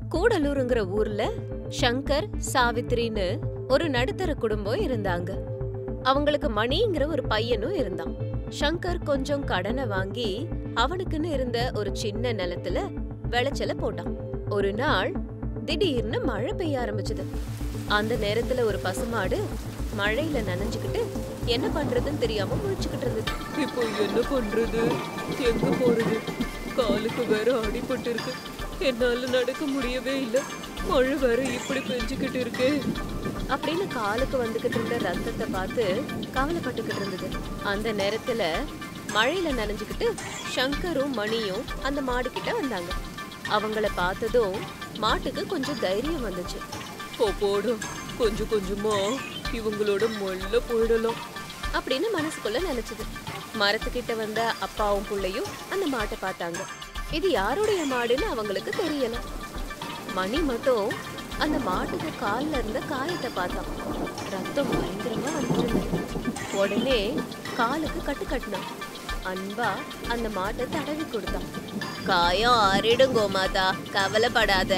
கூடலூருங்கிற ஊர்ல சங்கர் சாவித்திரின்னு ஒரு நடுத்தர குடும்பம் இருந்தாங்க அவங்களுக்கு மணிங்கிற ஒரு பையனும் இருந்தான் சங்கர் கொஞ்சம் கடனை வாங்கி அவனுக்குன்னு இருந்த ஒரு சின்ன நிலத்துல விளைச்சல போட்டான் ஒரு நாள் திடீர்னு மழை பெய்ய ஆரம்பிச்சது அந்த நேரத்துல ஒரு பசுமாடு மழையில நனைஞ்சுக்கிட்டு என்ன பண்றதுன்னு தெரியாம முழிச்சுக்கிட்டு இருந்தது இப்போ என்ன பண்றது எங்க போறது காலுக்கு வேற அடிபட்டு இருக்கு என்னால நடக்க முடியவே இல்ல மழை வேற இப்படி பெஞ்சுக்கிட்டு இருக்கே அப்படின்னு காலுக்கு வந்துகிட்டு இருந்த ரத்தத்தை பார்த்து கவலைப்பட்டுக்கிட்டு இருந்தது அந்த நேரத்துல மழையில நனைஞ்சுக்கிட்டு சங்கரும் மணியும் அந்த மாடு கிட்ட வந்தாங்க அவங்கள பார்த்ததும் மாட்டுக்கு கொஞ்சம் தைரியம் வந்துச்சு போ போடும் கொஞ்சம் கொஞ்சமா இவங்களோட மொல்ல போயிடலாம் அப்படின்னு மனசுக்குள்ள நினைச்சது மரத்துக்கிட்ட வந்த அப்பாவும் புள்ளையும் அந்த மாட்டை பார்த்தாங்க இது யாருடைய மாடுன்னு அவங்களுக்கு தெரியல மணி மட்டும் அந்த மாட்டுக்கு கால்ல இருந்த காயத்தை பார்த்தான் ரத்தம் பயங்கரமா வந்துட்டு இருந்தது உடனே காலுக்கு கட்டு கட்டினான் அன்பா அந்த மாட்டை தடவி கொடுத்தான் காயம் ஆறிடும் கோமாதா கவலைப்படாத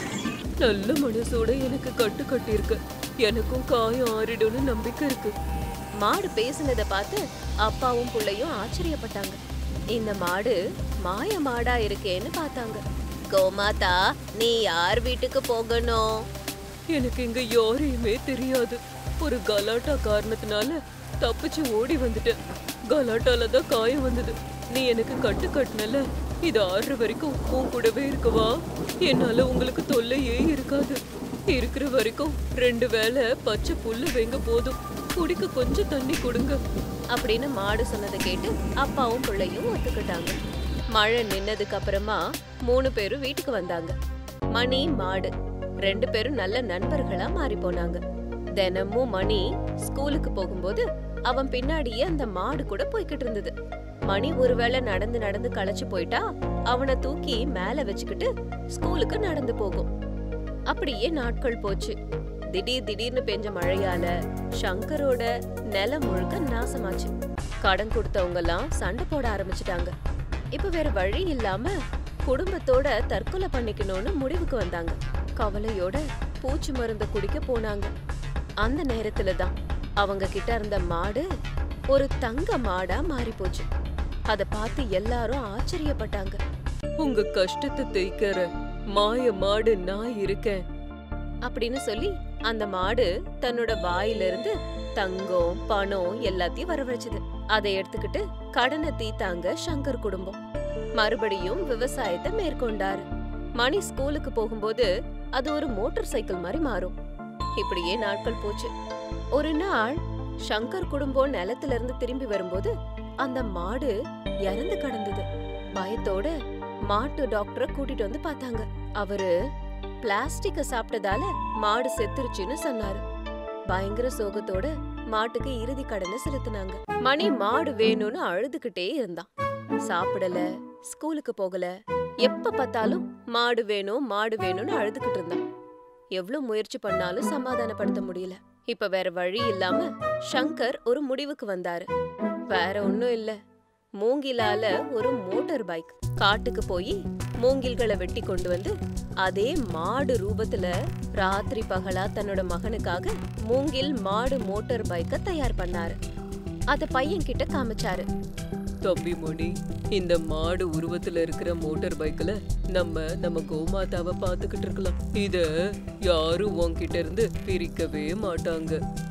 நல்ல மனசோட எனக்கு கட்டு கட்டியிருக்கு எனக்கும் காயம் ஆறிடும்னு நம்பிக்கை இருக்கு மாடு பேசுனத பார்த்து அப்பாவும் புள்ளையும் ஆச்சரியப்பட்டாங்க இந்த மாடு மாய மாடா இருக்கேன்னு பார்த்தாங்க கோமாதா நீ யார் வீட்டுக்கு போகணும் எனக்கு இங்க யாரையுமே தெரியாது ஒரு கலாட்டா காரணத்தினால தப்பிச்சு ஓடி வந்துட்டேன் கலாட்டால தான் காயம் வந்தது நீ எனக்கு கட்டு கட்டினல இது ஆடுற வரைக்கும் உன் கூடவே இருக்கவா என்னால உங்களுக்கு தொல்லையே இருக்காது இருக்கிற வரைக்கும் ரெண்டு வேளை பச்சை புல்லு வெங்க போதும் குடிக்க கொஞ்சம் தண்ணி கொடுங்க அப்படின்னு மாடு சொன்னதை கேட்டு அப்பாவும் பிள்ளையும் ஒத்துக்கிட்டாங்க மழை நின்னதுக்கு அப்புறமா மூணு பேரும் வீட்டுக்கு வந்தாங்க மணி மாடு ரெண்டு பேரும் நல்ல நண்பர்களா மாறி போனாங்க தினமும் மணி ஸ்கூலுக்கு போகும்போது அவன் பின்னாடியே அந்த மாடு கூட போய்கிட்டு இருந்தது மணி ஒருவேளை நடந்து நடந்து களைச்சு போயிட்டா அவனை தூக்கி மேல வச்சுக்கிட்டு ஸ்கூலுக்கு நடந்து போகும் அப்படியே நாட்கள் போச்சு திடீர் திடீர்னு பெஞ்ச மழையால சங்கரோட நிலம் முழுக்க நாசமாச்சு கடன் கொடுத்தவங்க எல்லாம் சண்டை போட ஆரம்பிச்சிட்டாங்க இப்ப வேற வழி இல்லாம குடும்பத்தோட தற்கொலை பண்ணிக்கணும்னு முடிவுக்கு வந்தாங்க கவலையோட பூச்சி மருந்த குடிக்க போனாங்க அந்த நேரத்துல தான் அவங்க கிட்ட இருந்த மாடு ஒரு தங்க மாடா மாறி போச்சு அத பார்த்து எல்லாரும் ஆச்சரியப்பட்டாங்க உங்க கஷ்டத்தை தேய்க்கிற மாய மாடு நான் இருக்கேன் அப்படின்னு சொல்லி அந்த மாடு தன்னோட வாயில இருந்து தங்கம் பணம் எல்லாத்தையும் வரவழைச்சது அதை எடுத்துக்கிட்டு கடனை தீத்தாங்க சங்கர் குடும்பம் மறுபடியும் விவசாயத்தை மேற்கொண்டாரு மணி ஸ்கூலுக்கு போகும்போது அது ஒரு மோட்டார் சைக்கிள் மாதிரி மாறும் இப்படியே நாட்கள் போச்சு ஒரு நாள் சங்கர் குடும்பம் நிலத்துல இருந்து திரும்பி வரும்போது அந்த மாடு இறந்து கிடந்தது பயத்தோட மாட்டு டாக்டரை கூட்டிட்டு வந்து பார்த்தாங்க அவரு பிளாஸ்டிக்க சாப்பிட்டதால மாடு செத்துருச்சுன்னு சொன்னாரு பயங்கர சோகத்தோட மாட்டுக்கு இறுதி கடனை செலுத்தினாங்க மணி மாடு வேணும்னு அழுதுகிட்டே இருந்தான் சாப்பிடல ஸ்கூலுக்கு போகல எப்ப பார்த்தாலும் மாடு வேணும் மாடு வேணும்னு அழுதுகிட்டு இருந்தான் எவ்வளவு முயற்சி பண்ணாலும் சமாதானப்படுத்த முடியல இப்ப வேற வழி இல்லாம சங்கர் ஒரு முடிவுக்கு வந்தாரு வேற ஒண்ணும் இல்ல மூங்கிலால ஒரு மோட்டார் பைக் காட்டுக்கு போய் மூங்கில்களை வெட்டி கொண்டு வந்து அதே மாடு ரூபத்துல ராத்திரி பகலா தன்னோட மகனுக்காக மூங்கில் மாடு மோட்டார் பைக்க தயார் பண்ணாரு அத பையன் கிட்ட காமிச்சாரு தம்பி மணி இந்த மாடு உருவத்துல இருக்கிற மோட்டார் பைக்ல நம்ம நம்ம கோமாதாவை பாத்துக்கிட்டு இருக்கலாம் இத யாரும் உன்கிட்ட இருந்து பிரிக்கவே மாட்டாங்க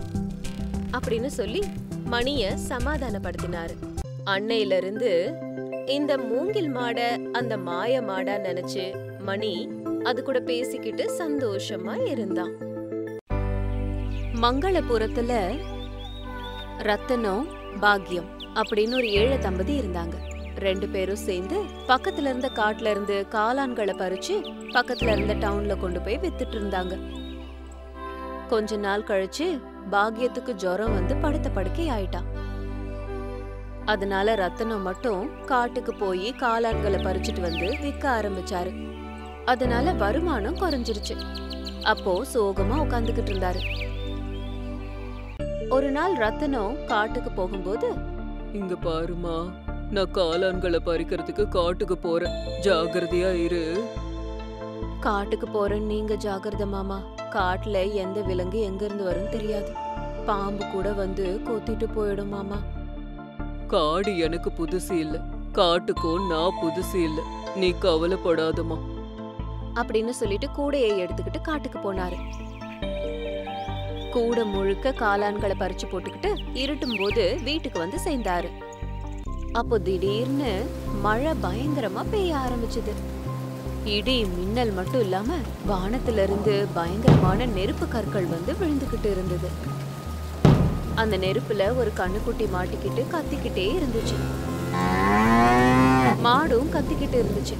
அப்படின்னு சொல்லி மணிய சமாதானப்படுத்தினாரு அன்னையில இருந்து இந்த மூங்கில் மாட அந்த மாய மாடா நினைச்சு மணி அது கூட பேசிக்கிட்டு சந்தோஷமா இருந்தான் மங்களபுரத்துல ரத்தனம் பாக்யம் அப்படின்னு ஒரு ஏழை தம்பதி இருந்தாங்க ரெண்டு பேரும் சேர்ந்து பக்கத்துல இருந்த காட்டுல இருந்து காளான்களை பறிச்சு பக்கத்துல இருந்த டவுன்ல கொண்டு போய் வித்துட்டு இருந்தாங்க கொஞ்ச நாள் கழிச்சு பாக்யத்துக்கு ஜுரம் வந்து படுத்த படுக்கை ஆயிட்டான் அதனால ரத்தனம் மட்டும் காட்டுக்கு போய் காளான்களை பறிச்சுட்டு வந்து விற்க ஆரம்பிச்சாரு அதனால வருமானம் குறைஞ்சிருச்சு அப்போ சோகமா உட்காந்துக்கிட்டு இருந்தாரு ஒரு நாள் ரத்தனம் காட்டுக்கு போகும்போது இங்க பாருமா நான் காளான்களை பறிக்கிறதுக்கு காட்டுக்கு போறேன் ஜாகிரதையா இரு காட்டுக்கு போற நீங்க ஜாகிரத மாமா காட்டுல எந்த விலங்கு எங்க இருந்து வரும் தெரியாது பாம்பு கூட வந்து கொத்திட்டு போயிடும் மாமா காடு எனக்கு புதுசு இல்ல காட்டுக்கும் நான் புதுசு இல்ல நீ கவலைப்படாதம்மா அப்படின்னு சொல்லிட்டு கூடையை எடுத்துக்கிட்டு காட்டுக்கு போனாரு கூடை முழுக்க காளான்களை பறிச்சு போட்டுக்கிட்டு இருட்டும் போது வீட்டுக்கு வந்து சேர்ந்தாரு அப்போ திடீர்னு மழை பயங்கரமா பெய்ய ஆரம்பிச்சது இடி மின்னல் மட்டும் இல்லாம வானத்துல இருந்து பயங்கரமான நெருப்பு கற்கள் வந்து விழுந்துகிட்டு இருந்தது அந்த நெருப்புல ஒரு கண்ணுக்குட்டி மாட்டிக்கிட்டு கத்திக்கிட்டே இருந்துச்சு மாடும் கத்திக்கிட்டு இருந்துச்சு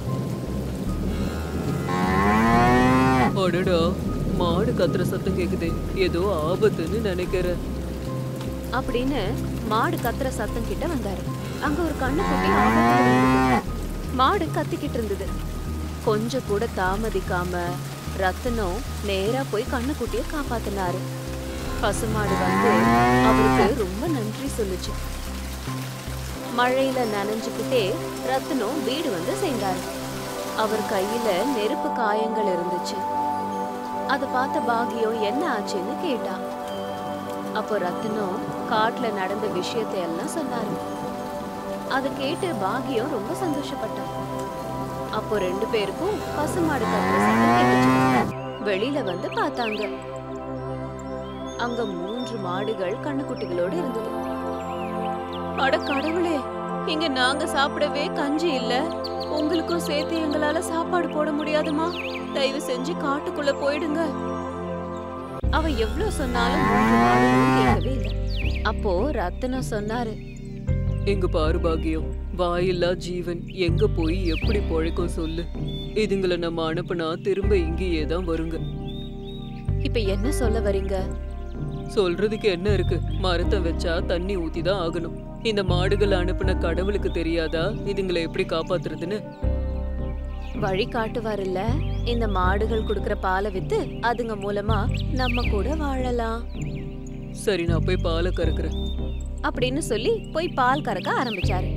அடடா மாடு கத்துற சத்தம் கேக்குதே ஏதோ ஆபத்துன்னு நினைக்கிறேன் அப்படின்னு மாடு கத்துற சத்தம் கிட்ட வந்தாரு அங்க ஒரு கண்ணுக்குட்டி ஆபத்துல இருந்தது. மாடு கத்திக்கிட்டு இருந்தது கொஞ்சம் கூட தாமதிக்காம ரத்தனம் நேரா போய் கண்ணுக்குட்டிய காப்பாத்தினாரு பசுமாடு வந்து அவருக்கு ரொம்ப நன்றி சொல்லுச்சு மழையில நனைஞ்சுக்கிட்டே ரத்தனம் வீடு வந்து சேர்ந்தாரு அவர் கையில நெருப்பு காயங்கள் இருந்துச்சு அதை பார்த்த பாகியம் என்ன ஆச்சுன்னு கேட்டா அப்போ ரத்தினம் காட்டுல நடந்த விஷயத்தை எல்லாம் சொன்னாரு அதை கேட்டு பாகியம் ரொம்ப சந்தோஷப்பட்டான் அப்போ ரெண்டு பேருக்கும் பசுமாடு கத்துற சத்தம் கேட்டுச்சு வெளியில வந்து பார்த்தாங்க அங்க மூன்று மாடுகள் கண்ணுக்குட்டிகளோடு இருந்தது அட கடவுளே இங்க நாங்க சாப்பிடவே கஞ்சி இல்ல உங்களுக்கும் சேர்த்து எங்களால சாப்பாடு போட முடியாதுமா தயவு செஞ்சு காட்டுக்குள்ள போயிடுங்க அவ எவ்வளவு சொன்னாலும் மூன்று மாடுகளும் கேட்கவே இல்லை அப்போ ரத்தினம் சொன்னாரு எங்க பாரு பாக்கியம் வாயில்லா ஜீவன் எங்க போய் எப்படி பொழைக்கும் சொல்லு இதுங்களை நம்ம அனுப்புனா திரும்ப இங்கேயே தான் வருங்க இப்ப என்ன சொல்ல வரீங்க சொல்றதுக்கு என்ன இருக்கு மரத்தை வச்சா தண்ணி ஊத்தி தான் ஆகணும் இந்த மாடுகளை அனுப்புன கடவுளுக்கு தெரியாதா இதுங்களை எப்படி காப்பாத்துறதுன்னு வழி காட்டுவாருல்ல இந்த மாடுகள் குடுக்கற பாலை வித்து அதுங்க மூலமா நம்ம கூட வாழலாம் சரி நான் போய் பாலை கறக்குறேன் அப்படின்னு சொல்லி போய் பால் கறக்க ஆரம்பிச்சாரு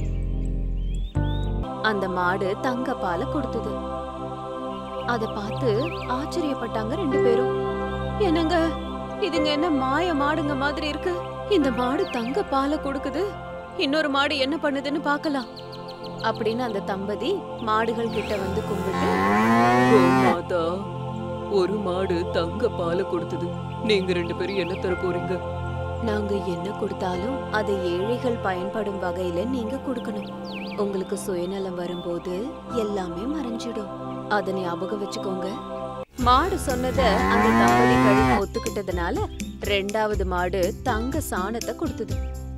அந்த மாடு தங்க பாலை கொடுத்தது அத பார்த்து ஆச்சரியப்பட்டாங்க ரெண்டு பேரும் என்னங்க இதுங்க என்ன மாய மாடுங்க மாதிரி இருக்கு இந்த மாடு தங்க பாலை கொடுக்குது இன்னொரு மாடு என்ன பண்ணுதுன்னு பார்க்கலாம் அப்படின்னு அந்த தம்பதி மாடுகள் கிட்ட வந்து கும்பிட்டு ஓ மாதா ஒரு மாடு தங்க பாலை கொடுத்தது நீங்க ரெண்டு பேரும் என்ன தர போறீங்க நாங்க என்ன கொடுத்தாலும் அதை ஏழைகள் பயன்படும் வகையில நீங்க கொடுக்கணும் உங்களுக்கு சுயநலம் வரும்போது எல்லாமே மறைஞ்சிடும் அத ஞாபகம் வச்சுக்கோங்க மாடு சொன்னத அந்த தம்பதிகள் ஒத்துக்கிட்டதுனால ரெண்டாவது மாடு தங்க சாணத்தை கொடுத்தது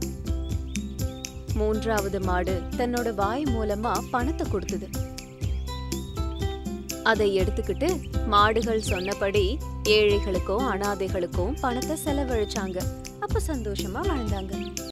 மூன்றாவது மாடு தன்னோட வாய் மூலமா பணத்தை கொடுத்தது அதை எடுத்துக்கிட்டு மாடுகள் சொன்னபடி ஏழைகளுக்கும் அனாதைகளுக்கும் பணத்தை செலவழிச்சாங்க அப்ப சந்தோஷமா வாழ்ந்தாங்க